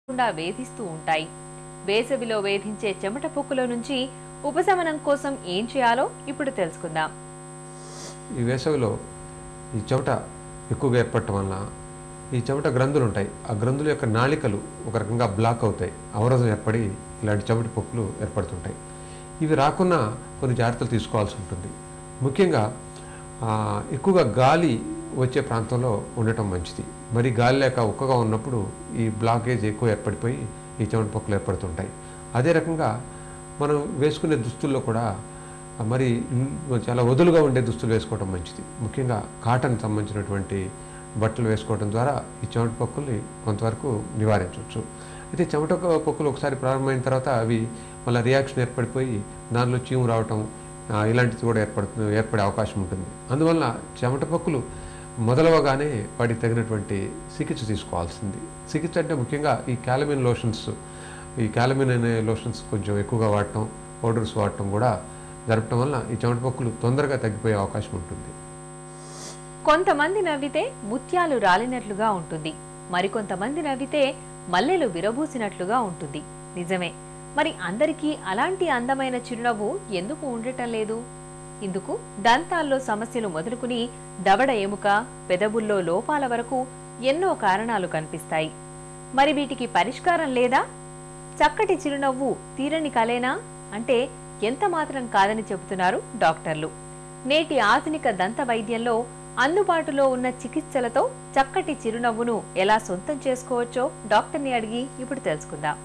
లేకుండా వేధిస్తూ ఉంటాయి వేసవిలో వేధించే చెమట పొక్కుల నుంచి ఉపశమనం కోసం ఏం చేయాలో ఇప్పుడు తెలుసుకుందాం ఈ వేసవిలో ఈ చెమట ఎక్కువగా ఏర్పడటం వలన ఈ చెమట గ్రంథులు ఉంటాయి ఆ గ్రంథుల యొక్క నాళికలు ఒక రకంగా బ్లాక్ అవుతాయి అవరోధం ఏర్పడి ఇలాంటి చెమట పొక్కులు ఏర్పడుతుంటాయి ఇవి రాకుండా కొన్ని జాగ్రత్తలు తీసుకోవాల్సి ఉంటుంది ముఖ్యంగా ఆ, ఎక్కువగా గాలి వచ్చే ప్రాంతంలో ఉండటం మంచిది మరి గాలి లేక ఉక్కగా ఉన్నప్పుడు ఈ బ్లాకేజ్ ఎక్కువ ఏర్పడిపోయి ఈ చెమట పొక్కులు ఏర్పడుతుంటాయి అదే రకంగా మనం వేసుకునే దుస్తుల్లో కూడా మరి ల్- చాలా వదులుగా ఉండే దుస్తులు వేసుకోవడం మంచిది ముఖ్యంగా కాటన్ సంబంధించినటువంటి బట్టలు వేసుకోవడం ద్వారా ఈ చెమట పొక్కుల్ని కొంతవరకు నివారించవచ్చు అయితే చెమట పొక్కులు ఒకసారి ప్రారంభమైన తర్వాత అవి మళ్ళీ రియాక్షన్ ఏర్పడిపోయి దానిలో చీము రావటం ఆ, ఇలాంటిది కూడా ఏర్పడుతుంది ఏర్పడే అవకాశం ఉంటుంది అందువల్ల చెమట పొక్కులు మొదలవగానే వాటికి తగినటువంటి చికిత్స తీసుకోవాల్సింది చికిత్స అంటే ముఖ్యంగా ఈ క్యాలమిన్ లోషన్స్ ఈ క్యాలమిన్ అనే లోషన్స్ కొంచెం ఎక్కువగా వాడటం పౌడర్స్ వాడటం కూడా జరపటం వల్ల ఈ చెమట పొక్కులు తొందరగా తగ్గిపోయే అవకాశం ఉంటుంది కొంతమంది నవ్వితే ముత్యాలు రాలినట్లుగా ఉంటుంది మరికొంతమంది నవ్వితే మల్లెలు విరబూసినట్లుగా ఉంటుంది నిజమే మరి అందరికీ అలాంటి అందమైన చిరునవ్వు ఎందుకు ఉండటం లేదు ఇందుకు దంతాల్లో సమస్యలు మొదలుకుని దవడ ఎముక పెదవుల్లో లోపాల వరకు ఎన్నో కారణాలు కనిపిస్తాయి మరి వీటికి పరిష్కారం లేదా చక్కటి చిరునవ్వు తీరని కలేనా అంటే ఎంత మాత్రం కాదని చెబుతున్నారు డాక్టర్లు నేటి ఆధునిక దంత వైద్యంలో అందుబాటులో ఉన్న చికిత్సలతో చక్కటి చిరునవ్వును ఎలా సొంతం చేసుకోవచ్చో డాక్టర్ని అడిగి ఇప్పుడు తెలుసుకుందాం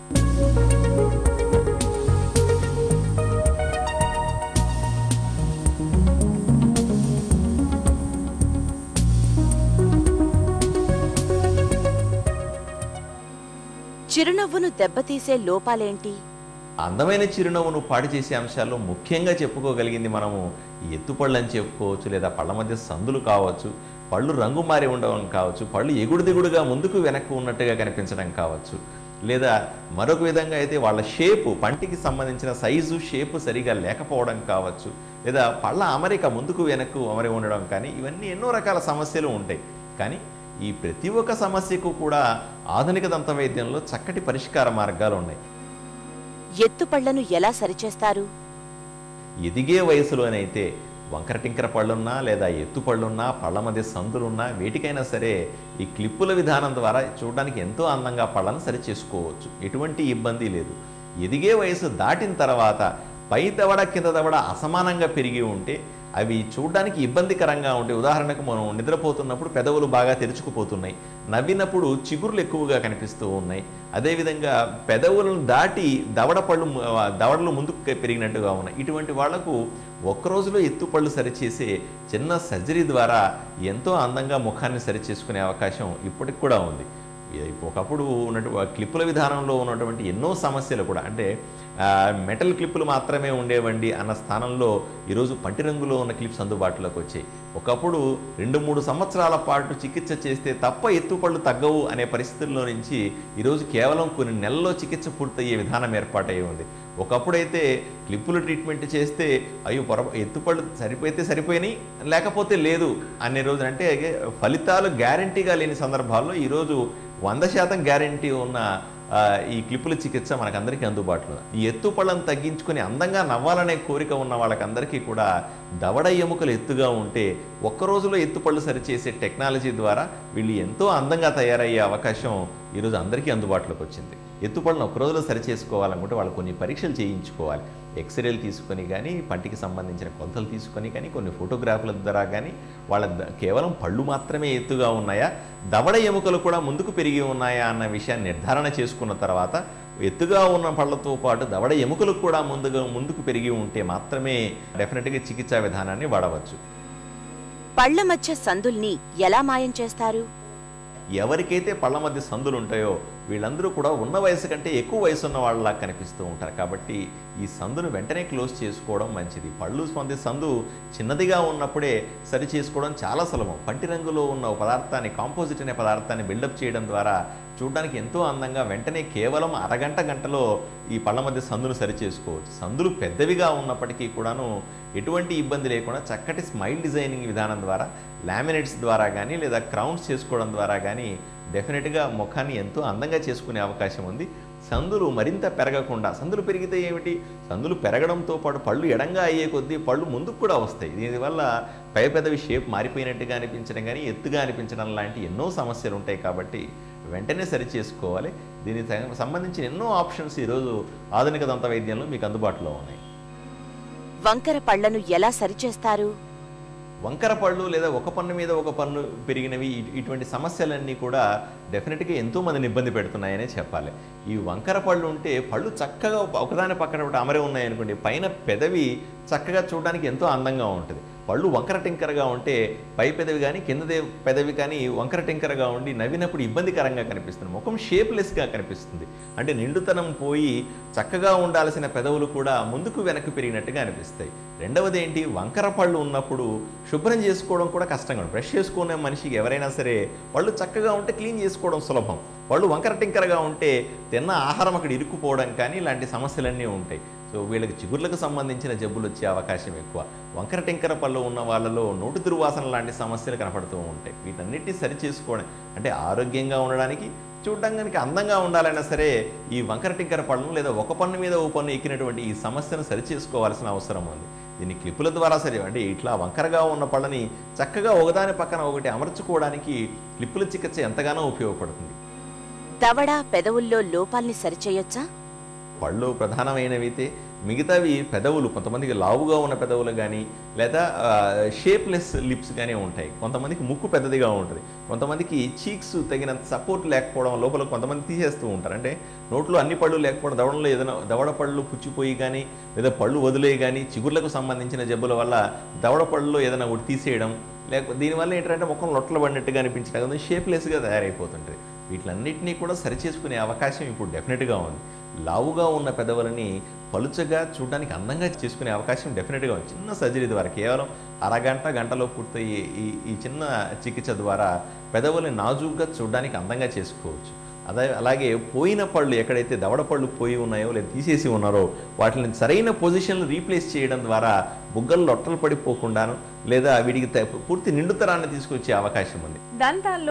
చిరునవ్వును దెబ్బతీసే లోపాలేంటి అందమైన చిరునవ్వును పాడు చేసే అంశాల్లో ముఖ్యంగా చెప్పుకోగలిగింది మనము ఈ ఎత్తుపళ్ళు అని చెప్పుకోవచ్చు లేదా పళ్ళ మధ్య సందులు కావచ్చు పళ్ళు రంగు మారి ఉండడం కావచ్చు పళ్ళు ఎగుడు దిగుడుగా ముందుకు వెనక్కు ఉన్నట్టుగా కనిపించడం కావచ్చు లేదా మరొక విధంగా అయితే వాళ్ళ షేపు పంటికి సంబంధించిన సైజు షేపు సరిగా లేకపోవడం కావచ్చు లేదా పళ్ళ అమరిక ముందుకు వెనక్కు అమరి ఉండడం కానీ ఇవన్నీ ఎన్నో రకాల సమస్యలు ఉంటాయి కానీ ఈ ప్రతి ఒక్క సమస్యకు కూడా ఆధునిక దంత వైద్యంలో చక్కటి పరిష్కార మార్గాలు ఉన్నాయి ఎత్తుపళ్లను ఎలా సరిచేస్తారు ఎదిగే వయసులోనైతే వంకర టింకర పళ్ళున్నా లేదా ఎత్తు పళ్ళున్నా పళ్ళ మధ్య సందులున్నా వేటికైనా సరే ఈ క్లిప్పుల విధానం ద్వారా చూడడానికి ఎంతో అందంగా పళ్ళను సరి చేసుకోవచ్చు ఎటువంటి ఇబ్బంది లేదు ఎదిగే వయసు దాటిన తర్వాత పై దవడ కింద దవడ అసమానంగా పెరిగి ఉంటే అవి చూడడానికి ఇబ్బందికరంగా ఉంటే ఉదాహరణకు మనం నిద్రపోతున్నప్పుడు పెదవులు బాగా తెరుచుకుపోతున్నాయి నవ్వినప్పుడు చిగుర్లు ఎక్కువగా కనిపిస్తూ ఉన్నాయి అదేవిధంగా పెదవులను దాటి దవడ పళ్ళు ము- ఆ, దవడలు ముందుకు పెరిగినట్టుగా ఉన్నాయి ఇటువంటి వాళ్లకు ఒక్క రోజులో ఎత్తుపళ్ళు సరిచేసే చిన్న సర్జరీ ద్వారా ఎంతో అందంగా ముఖాన్ని సరిచేసుకునే అవకాశం ఇప్పటికి కూడా ఉంది ఇది ఒకప్పుడు ఉన్నటువంటి క్లిప్పుల విధానంలో ఉన్నటువంటి ఎన్నో సమస్యలు కూడా అంటే ఆ, మెటల్ క్లిప్పులు మాత్రమే ఉండేవండి అన్న స్థానంలో ఈరోజు పంటి రంగులో ఉన్న క్లిప్స్ అందుబాటులోకి వచ్చాయి ఒకప్పుడు రెండు మూడు సంవత్సరాల పాటు చికిత్స చేస్తే తప్ప ఎత్తుపళ్ళు తగ్గవు అనే పరిస్థితుల్లో నుంచి ఈరోజు కేవలం కొన్ని నెలల్లో చికిత్స పూర్తయ్యే విధానం ఏర్పాటై ఉంది ఒకప్పుడైతే క్లిప్పులు ట్రీట్మెంట్ చేస్తే అయ్యో పొర ఎత్తుపళ్ళు సరిపోతే సరిపోయినాయి లేకపోతే లేదు అనే రోజు అంటే ఫలితాలు గ్యారంటీగా లేని సందర్భాల్లో ఈరోజు వంద శాతం గ్యారంటీ ఉన్న ఆ, ఈ క్లిప్పుల చికిత్స మనకందరికీ అందుబాటులో ఉంది. ఈ ఎత్తు పళ్ళను తగ్గించుకొని అందంగా నవ్వాలనే కోరిక ఉన్న వాళ్ళకందరికీ కూడా దవడ ఎముకలు ఎత్తుగా ఉంటే ఒక్క రోజులో ఎత్తుపళ్ళు సరిచేసే టెక్నాలజీ ద్వారా వీళ్ళు ఎంతో అందంగా తయారయ్యే అవకాశం ఈరోజు అందరికీ అందుబాటులోకి వచ్చింది ఎత్తుపళ్ళను ఒక రోజులో సరి చేసుకోవాలనుకుంటే వాళ్ళు కొన్ని పరీక్షలు చేయించుకోవాలి ఎక్స్రేలు తీసుకొని కానీ పంటికి సంబంధించిన కొలతలు తీసుకొని కానీ కొన్ని ఫోటోగ్రాఫ్ల ద్వారా కానీ వాళ్ళ ద- కేవలం పళ్ళు మాత్రమే ఎత్తుగా ఉన్నాయా దవడ ఎముకలు కూడా ముందుకు పెరిగి ఉన్నాయా అన్న విషయాన్ని నిర్ధారణ చేసుకున్న తర్వాత ఎత్తుగా ఉన్న పళ్ళతో పాటు దవడ ఎముకలు కూడా ముందుగా ముందుకు పెరిగి ఉంటే మాత్రమే డెఫినెట్గా చికిత్సా విధానాన్ని వాడవచ్చు పళ్ల మధ్య సందుల్ని ఎలా మాయం చేస్తారు ఎవరికైతే పళ్ళ మధ్య సందులు ఉంటాయో వీళ్ళందరూ కూడా ఉన్న వయసు కంటే ఎక్కువ వయసు ఉన్న వాళ్ళలా కనిపిస్తూ ఉంటారు కాబట్టి ఈ సందును వెంటనే క్లోజ్ చేసుకోవడం మంచిది పళ్ళు మధ్య సందు చిన్నదిగా ఉన్నప్పుడే సరి చేసుకోవడం చాలా సులభం పంటి రంగులో ఉన్న ఒక పదార్థాన్ని కాంపోజిట్ అనే పదార్థాన్ని బిల్డప్ చేయడం ద్వారా చూడడానికి ఎంతో అందంగా వెంటనే కేవలం అరగంట గంటలో ఈ పళ్ళ మధ్య సందును సరి చేసుకోవచ్చు సందులు పెద్దవిగా ఉన్నప్పటికీ కూడాను ఎటువంటి ఇబ్బంది లేకుండా చక్కటి స్మైల్ డిజైనింగ్ విధానం ద్వారా లామినేట్స్ ద్వారా కానీ లేదా క్రౌన్స్ చేసుకోవడం ద్వారా కానీ డెఫినెట్గా ముఖాన్ని ఎంతో అందంగా చేసుకునే అవకాశం ఉంది సందులు మరింత పెరగకుండా సందులు పెరిగితే ఏమిటి సందులు పెరగడంతో పాటు పళ్ళు ఎడంగా అయ్యే కొద్దీ పళ్ళు ముందుకు కూడా వస్తాయి దీనివల్ల పై పెదవి షేప్ మారిపోయినట్టుగా అనిపించడం కానీ ఎత్తుగా అనిపించడం లాంటి ఎన్నో సమస్యలు ఉంటాయి కాబట్టి వెంటనే సరి చేసుకోవాలి దీనికి సం- సంబంధించిన ఎన్నో ఆప్షన్స్ ఈరోజు ఆధునిక దంత వైద్యంలో మీకు అందుబాటులో ఉన్నాయి వంకర పళ్లను ఎలా సరిచేస్తారు వంకర పళ్ళు లేదా ఒక పన్ను మీద ఒక పన్ను పెరిగినవి ఇ- ఇటువంటి సమస్యలన్నీ కూడా డెఫినెట్గా ఎంతో మందిని ఇబ్బంది పెడుతున్నాయనే చెప్పాలి ఈ వంకర పళ్ళు ఉంటే పళ్ళు చక్కగా ఒకదాని పక్కన ఒకటి అమరే ఉన్నాయనుకోండి పైన పెదవి చక్కగా చూడడానికి ఎంతో అందంగా ఉంటుంది పళ్ళు వంకర టింకరగా ఉంటే పై పెదవి కానీ కిందదే పెదవి కానీ వంకర టింకరగా ఉండి నవ్వినప్పుడు ఇబ్బందికరంగా కనిపిస్తుంది ముఖం షేప్లెస్గా కనిపిస్తుంది అంటే నిండుతనం పోయి చక్కగా ఉండాల్సిన పెదవులు కూడా ముందుకు వెనక్కి పెరిగినట్టుగా అనిపిస్తాయి రెండవది ఏంటి వంకర పళ్ళు ఉన్నప్పుడు శుభ్రం చేసుకోవడం కూడా కష్టంగా ఉంటుంది బ్రష్ చేసుకునే మనిషికి ఎవరైనా సరే పళ్ళు చక్కగా ఉంటే క్లీన్ చేసుకోవడం సులభం పళ్ళు వంకర టింకరగా ఉంటే తిన్న ఆహారం అక్కడ ఇరుక్కుపోవడం కానీ ఇలాంటి సమస్యలన్నీ ఉంటాయి సో వీళ్ళకి చిగుర్లకు సంబంధించిన జబ్బులు వచ్చే అవకాశం ఎక్కువ వంకర టింకర పళ్ళు ఉన్న వాళ్ళలో నోటి దుర్వాసన లాంటి సమస్యలు కనపడుతూ ఉంటాయి వీటన్నిటిని సరి చేసుకోవడం అంటే ఆరోగ్యంగా ఉండడానికి చూడడానికి అందంగా ఉండాలన్నా సరే ఈ వంకర టింకర పళ్ళను లేదా ఒక పన్ను మీద ఓ పన్ను ఎక్కినటువంటి ఈ సమస్యను సరి చేసుకోవాల్సిన అవసరం ఉంది దీన్ని క్లిప్పుల ద్వారా సరే అంటే ఇట్లా వంకరగా ఉన్న పళ్ళని చక్కగా ఒకదాని పక్కన ఒకటి అమర్చుకోవడానికి క్లిప్పుల చికిత్స ఎంతగానో ఉపయోగపడుతుంది దవడ పెదవుల్లో లోపాల్ని సరిచేయొచ్చా పళ్ళు ప్రధానమైనవైతే మిగతావి పెదవులు కొంతమందికి లావుగా ఉన్న పెదవులు కానీ లేదా షేప్లెస్ లిప్స్ కానీ ఉంటాయి కొంతమందికి ముక్కు పెద్దదిగా ఉంటుంది కొంతమందికి చీక్స్ తగినంత సపోర్ట్ లేకపోవడం లోపల కొంతమంది తీసేస్తూ ఉంటారు అంటే నోట్లో అన్ని పళ్ళు లేకపోవడం దవడంలో ఏదైనా దవడ పళ్ళు పుచ్చిపోయి కానీ లేదా పళ్ళు వదిలేయి కానీ చిగుర్లకు సంబంధించిన జబ్బుల వల్ల దవడ పళ్ళలో ఏదైనా ఒకటి తీసేయడం లేకపోతే దీనివల్ల ఏంటంటే ముఖం లొట్టలు పడినట్టుగా అనిపించడం షేప్లెస్గా తయారైపోతుంటుంది వీటిలన్నింటినీ కూడా సరిచేసుకునే అవకాశం ఇప్పుడు డెఫినెట్గా ఉంది లావుగా ఉన్న పెదవులని పలుచగా చూడడానికి అందంగా చేసుకునే అవకాశం డెఫినెట్గా ఉంది చిన్న సర్జరీ ద్వారా కేవలం అరగంట గంటలో పూర్తయ్యే ఈ ఈ చిన్న చికిత్స ద్వారా పెదవుల్ని నాజూగ్గా చూడడానికి అందంగా చేసుకోవచ్చు అదే అలాగే పోయిన పళ్ళు ఎక్కడైతే దవడ పళ్ళు పోయి ఉన్నాయో లేదా తీసేసి ఉన్నారో వాటిని సరైన పొజిషన్లు రీప్లేస్ చేయడం ద్వారా బుగ్గలు లొట్టలు పడిపోకుండాను లేదా వీటికి త- పూర్తి నిండుతరాన్ని తీసుకొచ్చే అవకాశం ఉంది దంతాల్లో